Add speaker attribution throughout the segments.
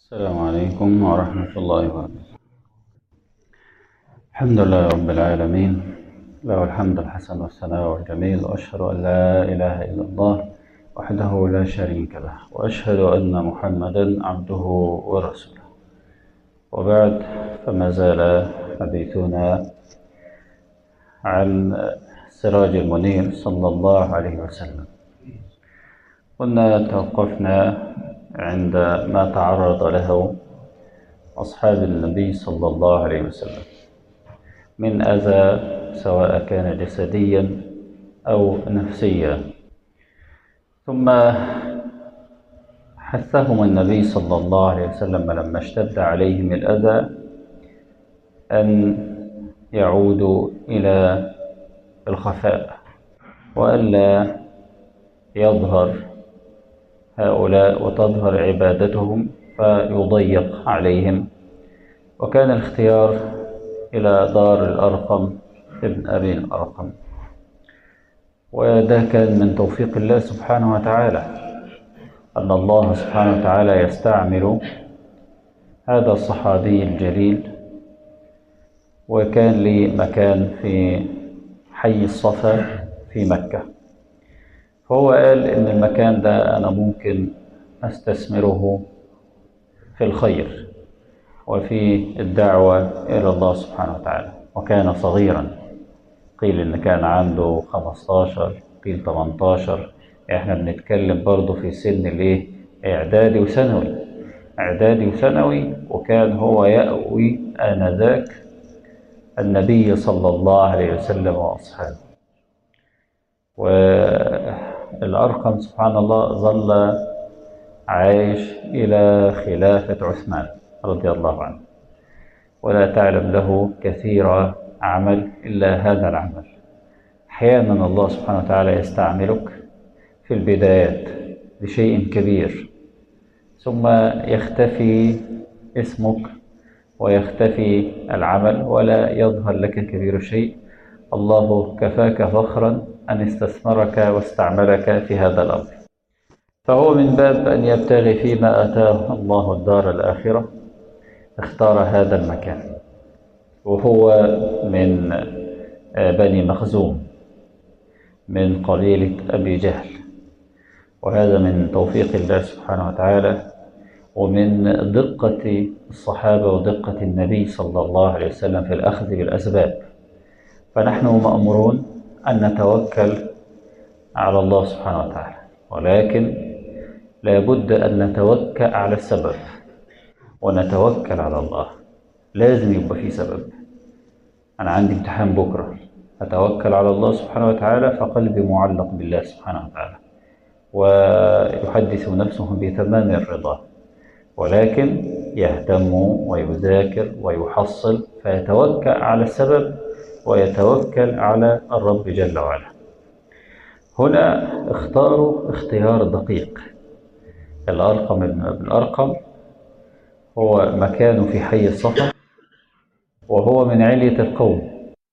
Speaker 1: السلام عليكم ورحمة الله وبركاته الحمد لله رب العالمين له الحمد الحسن والثناء والجميل وأشهد أن لا إله إلا الله وحده لا شريك له وأشهد أن محمدا عبده ورسوله وبعد فما زال حديثنا عن سراج المنير صلى الله عليه وسلم كنا توقفنا عند ما تعرض له أصحاب النبي صلى الله عليه وسلم من أذى سواء كان جسديا أو نفسيا ثم حثهم النبي صلى الله عليه وسلم لما اشتد عليهم الأذى أن يعودوا إلى الخفاء وألا يظهر هؤلاء وتظهر عبادتهم فيضيق عليهم وكان الاختيار إلى دار الأرقم ابن أبي الأرقم وده كان من توفيق الله سبحانه وتعالى أن الله سبحانه وتعالى يستعمل هذا الصحابي الجليل وكان لي مكان في حي الصفا في مكة فهو قال إن المكان ده أنا ممكن أستثمره في الخير وفي الدعوة إلى الله سبحانه وتعالى وكان صغيرا قيل إن كان عنده 15 قيل 18 إحنا بنتكلم برضه في سن الإيه إعدادي وثانوي إعدادي وثانوي وكان هو يأوي آنذاك النبي صلى الله عليه وسلم وأصحابه والأرقم سبحان الله ظل عايش إلى خلافة عثمان رضي الله عنه ولا تعلم له كثير عمل إلا هذا العمل أحيانا الله سبحانه وتعالى يستعملك في البدايات بشيء كبير ثم يختفي اسمك ويختفي العمل ولا يظهر لك كبير شيء الله كفاك فخرا أن استثمرك واستعملك في هذا الأمر فهو من باب أن يبتغي فيما أتاه الله الدار الآخرة اختار هذا المكان وهو من بني مخزوم من قبيلة أبي جهل وهذا من توفيق الله سبحانه وتعالى ومن دقة الصحابة ودقة النبي صلى الله عليه وسلم في الأخذ بالأسباب فنحن مأمورون أن نتوكل على الله سبحانه وتعالى ولكن لابد أن نتوكل على السبب ونتوكل على الله لازم يبقى في سبب أنا عندي امتحان بكرة أتوكل على الله سبحانه وتعالى فقلبي معلق بالله سبحانه وتعالى ويحدث نفسه بتمام الرضا ولكن يهتم ويذاكر ويحصل فيتوكل على السبب ويتوكل على الرب جل وعلا هنا اختاروا اختيار دقيق الأرقم ابن الأرقم هو مكانه في حي الصفا وهو من علية القوم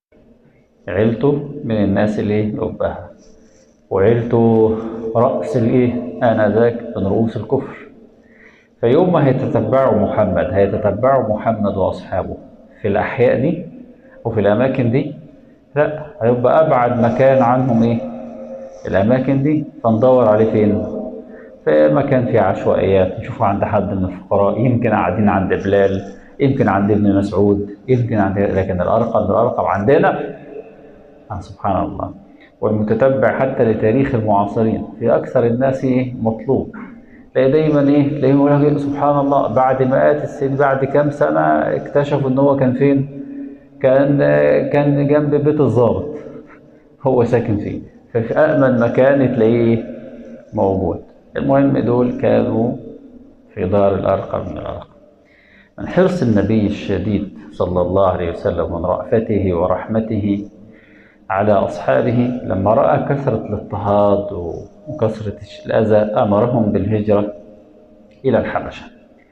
Speaker 1: عيلته من الناس اللي يبها وعيلته رأس الايه آنذاك من رؤوس الكفر فيوم ما هيتتبعوا محمد هيتتبعوا محمد وأصحابه في الأحياء دي وفي الأماكن دي لا هيبقى أبعد مكان عنهم إيه الأماكن دي فندور عليه فين في مكان فيه عشوائيات نشوفه عند حد من الفقراء يمكن قاعدين عند بلال يمكن عند ابن مسعود يمكن عند لكن الأرقم الأرقم عندنا سبحان الله والمتتبع حتى لتاريخ المعاصرين في أكثر الناس مطلوب تلاقي دايما ايه تلاقيه يقول سبحان الله بعد مئات السنين بعد كام سنه اكتشفوا ان هو كان فين؟ كان كان جنب بيت الضابط هو ساكن فيه ففي أأمن مكان تلاقيه موجود المهم دول كانوا في دار الأرقم من الأرقم من حرص النبي الشديد صلى الله عليه وسلم من رأفته ورحمته على أصحابه لما رأى كثرة الاضطهاد وكثرة الأذى أمرهم بالهجرة إلى الحبشة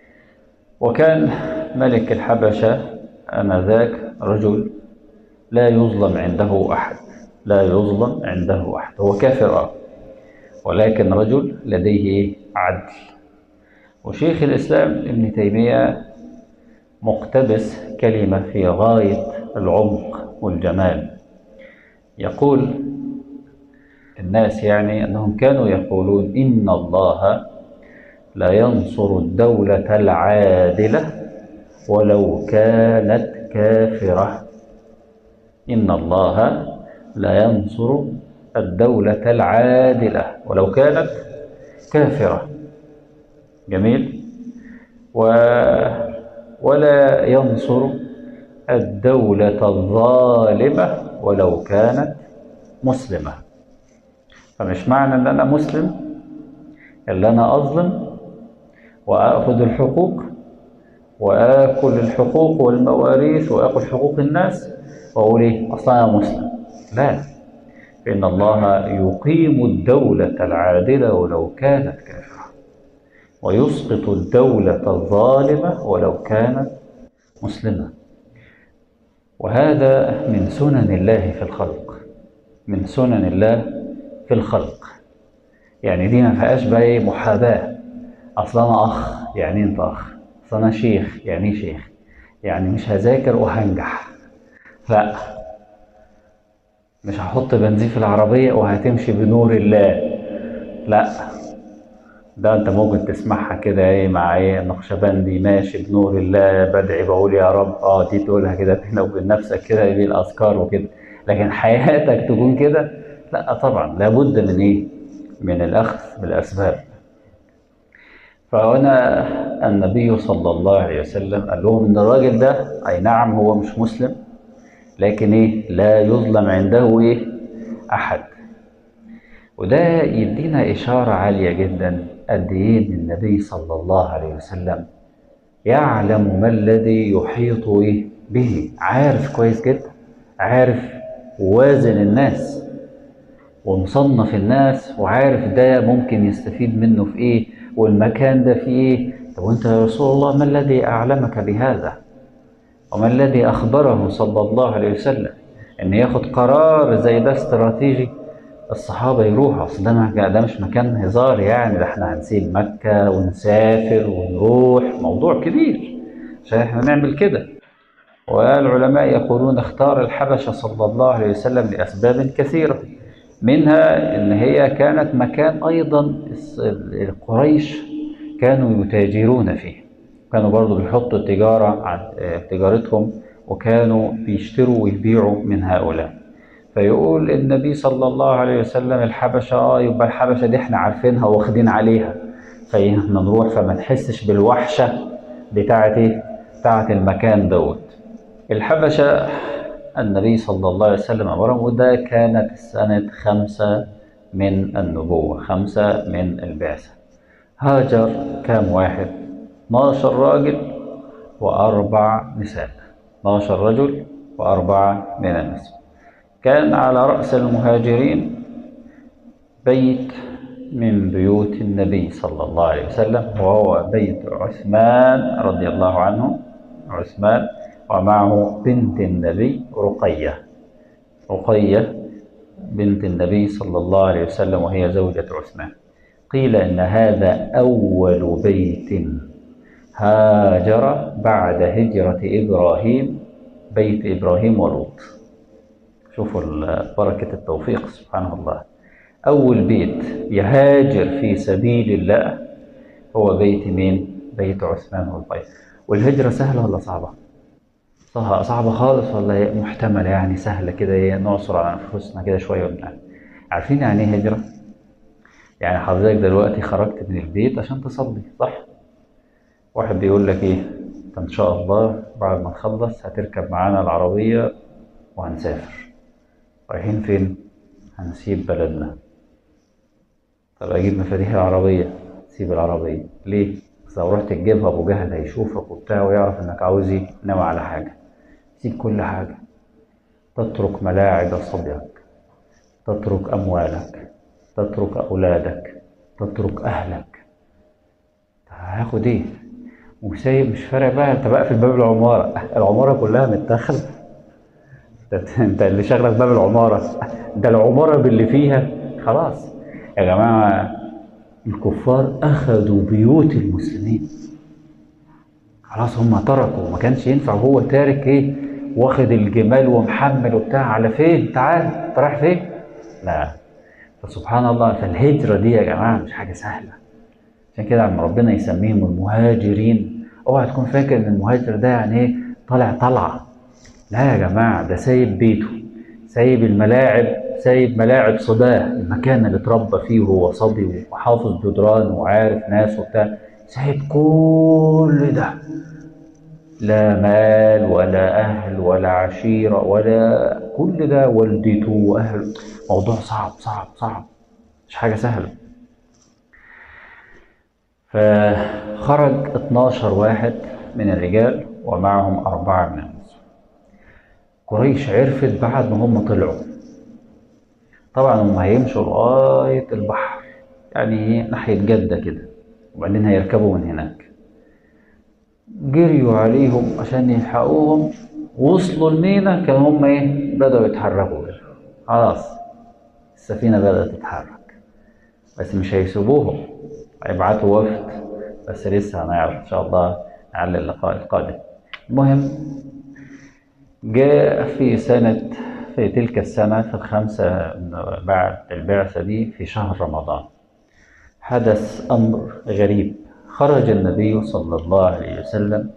Speaker 1: وكان ملك الحبشة آنذاك رجل لا يظلم عنده أحد لا يظلم عنده أحد هو كافر ولكن رجل لديه عدل وشيخ الإسلام ابن تيمية مقتبس كلمة في غاية العمق والجمال يقول الناس يعني أنهم كانوا يقولون إن الله لا ينصر الدولة العادلة ولو كانت كافرة إن الله لا ينصر الدولة العادلة ولو كانت كافرة جميل و ولا ينصر الدولة الظالمة ولو كانت مسلمة فمش معنى ان انا مسلم اللي انا اظلم واخذ الحقوق واكل الحقوق والمواريث واكل حقوق الناس واقول ايه اصلا انا مسلم لا فان الله يقيم الدولة العادلة ولو كانت كافرة ويسقط الدولة الظالمة ولو كانت مسلمة وهذا من سنن الله في الخلق من سنن الله في الخلق يعني دي ما فيهاش بقى ايه محاباة اصل انا اخ يعني انت اخ اصل انا شيخ يعني شيخ يعني مش هذاكر وهنجح لا مش هحط بنزين في العربية وهتمشي بنور الله لا ده انت ممكن تسمعها كده ايه مع ايه النقشبندي ماشي بنور الله بدعي بقول يا رب اه دي تقولها كده بينك وبين نفسك كده دي الاذكار وكده لكن حياتك تكون كده لا طبعا لابد من ايه من الاخذ بالاسباب فهنا النبي صلى الله عليه وسلم قال لهم ان الراجل ده اي نعم هو مش مسلم لكن ايه لا يظلم عنده ايه احد وده يدينا اشاره عاليه جدا قد ايه ان النبي صلى الله عليه وسلم يعلم ما الذي يحيط ايه به عارف كويس جدا عارف وازن الناس ومصنف الناس وعارف ده ممكن يستفيد منه في ايه والمكان ده فيه ايه طب وانت يا رسول الله ما الذي اعلمك بهذا وما الذي اخبره صلى الله عليه وسلم ان ياخد قرار زي ده استراتيجي الصحابه يروحوا اصل ده ده مش مكان هزار يعني ده احنا هنسيب مكه ونسافر ونروح موضوع كبير عشان احنا نعمل كده والعلماء يقولون اختار الحبشه صلى الله عليه وسلم لاسباب كثيره منها ان هي كانت مكان ايضا قريش كانوا يتاجرون فيه كانوا برضو بيحطوا التجارة عن تجارتهم وكانوا بيشتروا ويبيعوا من هؤلاء فيقول النبي صلى الله عليه وسلم الحبشة اه يبقى الحبشة دي احنا عارفينها واخدين عليها فاحنا نروح فما نحسش بالوحشة بتاعت ايه بتاعت المكان دوت الحبشة النبي صلى الله عليه وسلم أمرهم وده كانت سنة خمسة من النبوة خمسة من البعثة هاجر كام واحد 12 راجل وأربع نساء 12 رجل وأربعة من النساء كان على رأس المهاجرين بيت من بيوت النبي صلى الله عليه وسلم وهو بيت عثمان رضي الله عنه عثمان ومعه بنت النبي رقية رقية بنت النبي صلى الله عليه وسلم وهي زوجة عثمان قيل إن هذا أول بيت هاجر بعد هجرة إبراهيم بيت إبراهيم ولوط شوفوا بركة التوفيق سبحان الله أول بيت يهاجر في سبيل الله هو بيت مين؟ بيت عثمان والبيت والهجرة سهلة ولا صعبة؟ صعبة خالص ولا محتملة يعني سهلة كده نعصر على أنفسنا كده شوية ونقل عارفين يعني إيه هجرة؟ يعني حضرتك دلوقتي خرجت من البيت عشان تصلي صح؟ واحد بيقول لك إيه؟ أنت إن شاء الله بعد ما تخلص هتركب معانا العربية وهنسافر رايحين فين؟ هنسيب بلدنا طب أجيب مفاتيح العربية سيب العربية ليه؟ بس لو رحت تجيبها أبو جهل هيشوفك وبتاع ويعرف إنك عاوز إيه؟ ناوي على حاجة سيب كل حاجة تترك ملاعب صبيك تترك أموالك تترك أولادك تترك أهلك هاخد إيه؟ وسايب مش فارق بقى أنت بقى في باب العمارة العمارة كلها متاخدة انت اللي شغلك باب العمارة ده العمارة باللي فيها خلاص يا جماعة الكفار أخذوا بيوت المسلمين خلاص هم تركوا ما كانش ينفع هو تارك ايه واخد الجمال ومحمل وبتاع على فين تعال انت رايح فين لا فسبحان الله فالهجرة دي يا جماعة مش حاجة سهلة عشان كده عم ربنا يسميهم المهاجرين اوعى تكون فاكر ان المهاجر ده يعني ايه طالع طلعة لا يا جماعة ده سايب بيته سايب الملاعب سايب ملاعب صباه المكان اللي اتربى فيه وهو صبي وحافظ جدران وعارف ناس وبتاع سايب كل ده لا مال ولا أهل ولا عشيرة ولا كل ده والدته وأهله موضوع صعب صعب صعب مش حاجة سهلة فخرج 12 واحد من الرجال ومعهم أربعة من النساء قريش عرفت بعد ما هم طلعوا طبعا هم هيمشوا لغاية البحر يعني ناحية جدة كده وبعدين هيركبوا من هناك جريوا عليهم عشان يلحقوهم وصلوا المينا كانوا هم ايه بدأوا يتحركوا كده خلاص السفينة بدأت تتحرك بس مش هيسيبوهم هيبعتوا وفد بس لسه هنعرف ان شاء الله على اللقاء القادم المهم جاء في سنة في تلك السنة في الخمسة بعد البعثة دي في شهر رمضان حدث أمر غريب خرج النبي صلى الله عليه وسلم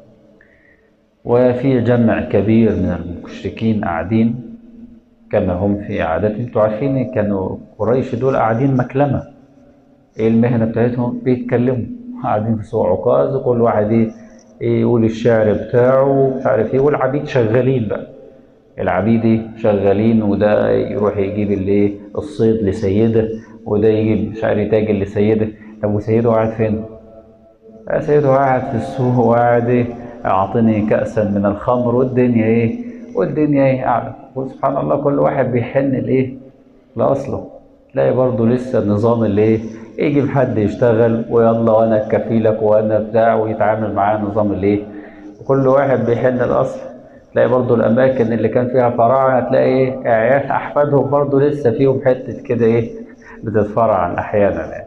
Speaker 1: وفي جمع كبير من المشركين قاعدين كما هم في عادتهم انتوا عارفين كانوا قريش دول قاعدين مكلمة ايه المهنة بتاعتهم بيتكلموا قاعدين في سوق عكاظ وكل واحد ايه يقول الشعر بتاعه مش عارف ايه والعبيد شغالين بقى العبيد ايه شغالين وده يروح يجيب الايه الصيد لسيده وده يجيب مش عارف يتاجر لسيده طب وسيده قاعد فين؟ سيده قاعد في السوق وقاعد ايه اعطني كأسا من الخمر والدنيا ايه والدنيا ايه قاعدة وسبحان الله كل واحد بيحن لايه لاصله تلاقي برضه لسه النظام اللي ايه يجي حد يشتغل ويلا وانا كفيلك وانا بتاع ويتعامل معاه نظام الايه وكل واحد بيحن الاصل تلاقي برضه الاماكن اللي كان فيها فراعنه هتلاقي ايه عيال احفادهم برضه لسه فيهم حته كده ايه بتتفرعن احيانا يعني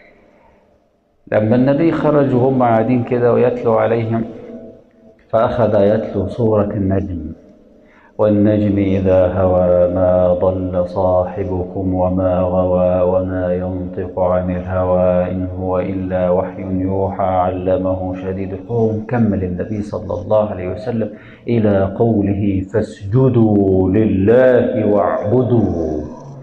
Speaker 1: لما النبي خرج وهم قاعدين كده ويتلو عليهم فأخذ يتلو سورة النجم والنجم إذا هوى ما ضل صاحبكم وما غوى وما ينطق عن الهوى إن هو إلا وحي يوحى علمه شديد القوة كمل النبي صلى الله عليه وسلم إلى قوله فاسجدوا لله واعبدوا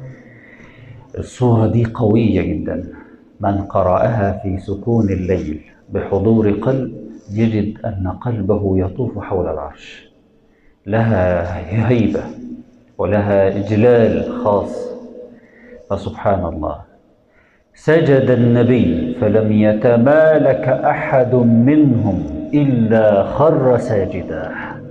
Speaker 1: الصورة دي قوية جدا من قرأها في سكون الليل بحضور قلب يجد أن قلبه يطوف حول العرش لها هيبة ولها إجلال خاص فسبحان الله سجد النبي فلم يتمالك أحد منهم إلا خر ساجدا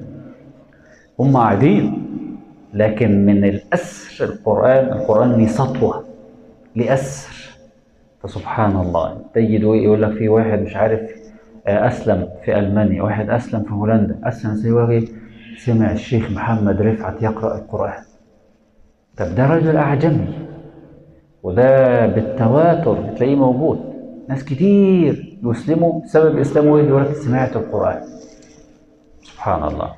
Speaker 1: هم قاعدين لكن من الأسر القرآن القرآن ليه سطوة لأسر فسبحان الله تجد يقول لك في واحد مش عارف أسلم في ألمانيا واحد أسلم في هولندا أسلم سيواغي سمع الشيخ محمد رفعت يقرأ القرآن طب ده رجل أعجمي وده بالتواتر بتلاقيه موجود ناس كتير يسلموا سبب إسلامه إيه يقول لك سمعت القرآن سبحان الله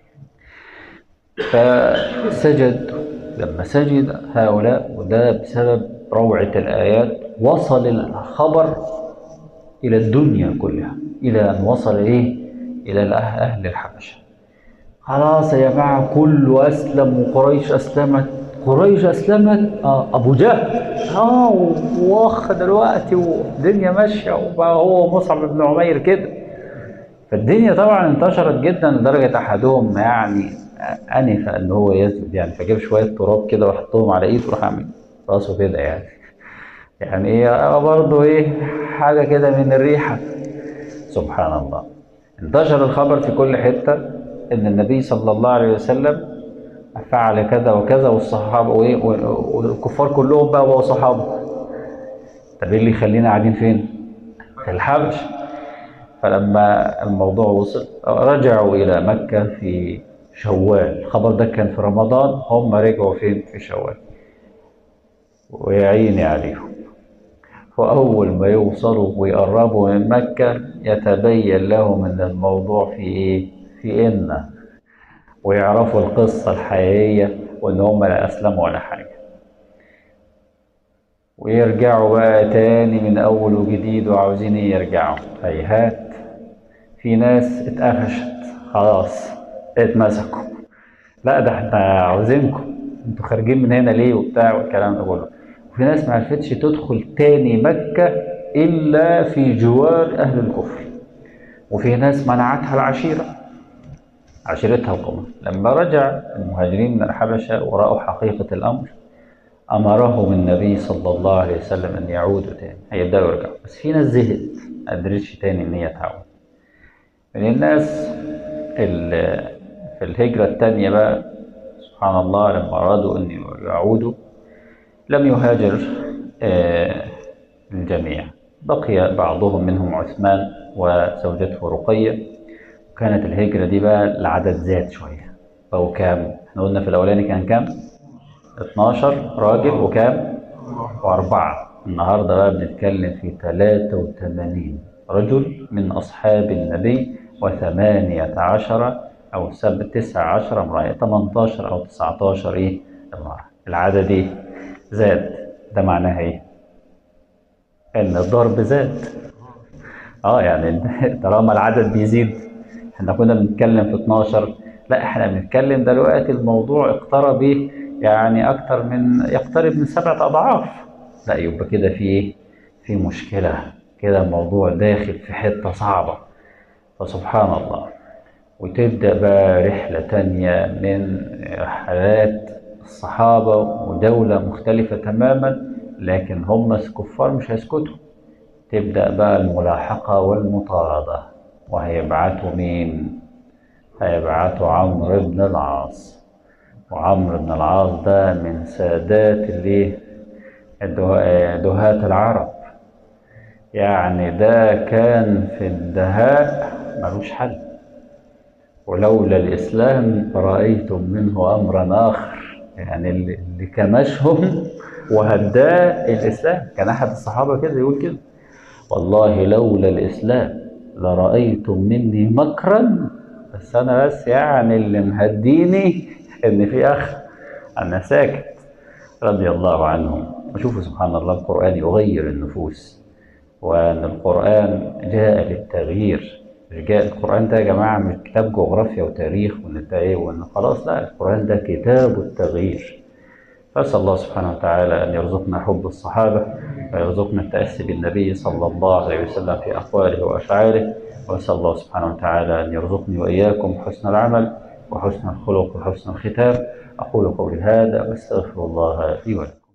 Speaker 1: فسجد لما سجد هؤلاء وده بسبب روعة الآيات وصل الخبر إلى الدنيا كلها إلى أن وصل إيه إلى أهل الحبشة خلاص يا جماعة كله أسلم وقريش أسلمت قريش أسلمت آه أبو جهل آه واخ دلوقتي والدنيا ماشية وبقى هو مصعب بن عمير كده فالدنيا طبعا انتشرت جدا لدرجة أحدهم يعني أنف إن هو يسجد يعني فجاب شوية تراب كده وحطهم على إيده وراح عامل راسه كده يعني يعني ايه برضه ايه حاجه كده من الريحه سبحان الله انتشر الخبر في كل حته ان النبي صلى الله عليه وسلم فعل كذا وكذا والصحابه وايه والكفار كلهم بقى بقوا صحابه طب ايه اللي يخلينا قاعدين فين؟ في الحبش فلما الموضوع وصل رجعوا الى مكه في شوال الخبر ده كان في رمضان هم رجعوا فين في شوال ويا عيني عليهم وأول ما يوصلوا ويقربوا من مكة يتبين لهم إن الموضوع في إيه؟ في إن ويعرفوا القصة الحقيقية وإن هم لا أسلموا ولا حاجة ويرجعوا بقى تاني من أول وجديد وعاوزين إيه يرجعوا هيهات في ناس اتقفشت خلاص اتمسكوا لا ده احنا عاوزينكم انتوا خارجين من هنا ليه وبتاع والكلام ده كله وفي ناس ما عرفتش تدخل تاني مكة إلا في جوار أهل الكفر وفي ناس منعتها العشيرة عشيرتها وقومها لما رجع المهاجرين من الحبشة ورأوا حقيقة الأمر أمرهم النبي صلى الله عليه وسلم أن يعودوا تاني هيبدأوا يرجعوا بس في ناس زهقت ما قدرتش تاني إن هي تعود من الناس اللي في الهجرة التانية بقى سبحان الله لما أرادوا أن يعودوا لم يهاجر آه، الجميع بقي بعضهم منهم عثمان وزوجته رقية وكانت الهجرة دي بقى العدد زاد شوية بقوا كام؟ احنا قلنا في الأولاني كان كام؟ 12 راجل وكام؟ وأربعة النهاردة بقى بنتكلم في 83 رجل من أصحاب النبي وثمانية عشر أو سب تسعة عشر امرأة 18 أو 19 إيه امرأة العدد إيه زاد ده معناها إيه؟ إن الضرب زاد اه يعني طالما العدد بيزيد احنا كنا بنتكلم في 12 لا احنا بنتكلم دلوقتي الموضوع اقترب ايه يعني اكتر من يقترب من سبعة اضعاف لا يبقى كده في ايه في مشكلة كده الموضوع داخل في حتة صعبة فسبحان الله وتبدأ بقى رحلة تانية من رحلات الصحابة ودولة مختلفة تماما لكن هم كفار مش هيسكتوا تبدأ بقى الملاحقة والمطاردة وهيبعتوا مين؟ هيبعتوا عمرو بن العاص وعمرو بن العاص ده من سادات اللي دهاة العرب يعني ده كان في الدهاء ملوش حل ولولا الإسلام رأيتم منه أمرا آخر يعني اللي كمشهم وهداه الإسلام كان أحد الصحابة كده يقول كده والله لولا الإسلام لرأيتم مني مكرا بس أنا بس يعني اللي مهديني إن في أخ أنا ساكت رضي الله عنهم وشوفوا سبحان الله القرآن يغير النفوس وأن القرآن جاء للتغيير جاء القرآن ده يا جماعة مش كتاب جغرافيا وتاريخ وإن ده إيه وإن خلاص لا القرآن ده كتاب التغيير فأسأل الله سبحانه وتعالى أن يرزقنا حب الصحابة ويرزقنا التأسي بالنبي صلى الله عليه وسلم في أقواله وأفعاله وأسأل الله سبحانه وتعالى أن يرزقني وإياكم حسن العمل وحسن الخلق وحسن الختام أقول قولي هذا وأستغفر الله لي ولكم